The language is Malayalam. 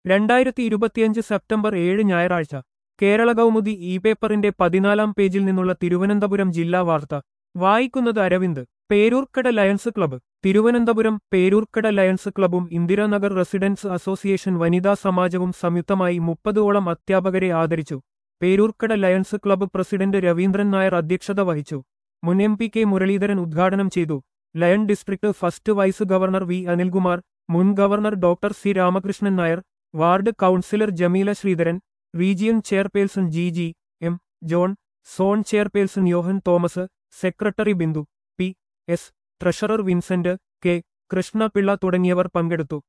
രണ്ടായിരത്തി ഇരുപത്തിയഞ്ച് സെപ്റ്റംബർ ഏഴ് ഞായറാഴ്ച കേരള കൗമുദി ഇ പേപ്പറിന്റെ പതിനാലാം പേജിൽ നിന്നുള്ള തിരുവനന്തപുരം ജില്ലാ വാർത്ത വായിക്കുന്നത് Aravind Peroorkada lions club Thiruvananthapuram Peroorkada lions ക്ലബ്ബും ഇന്ദിരാനഗർ റെസിഡൻസ് അസോസിയേഷൻ വനിതാ സമാജവും സംയുക്തമായി മുപ്പതോളം അധ്യാപകരെ ആദരിച്ചു Peroorkada lions club president Raveendran Nair അധ്യക്ഷത വഹിച്ചു മുൻ എം പി കെ മുരളീധരൻ ഉദ്ഘാടനം ചെയ്തു lion district first vice governor V Anilkumar മുൻ governor doctor C Ramakrishnan Nair ward councillor Jameela Sreedharan region chairperson G G M John zone chairperson Yohan Thomas secretary Bindu P S treasurer Vincent K Krishnapillai തുടങ്ങിയവർ പങ്കെടുത്തു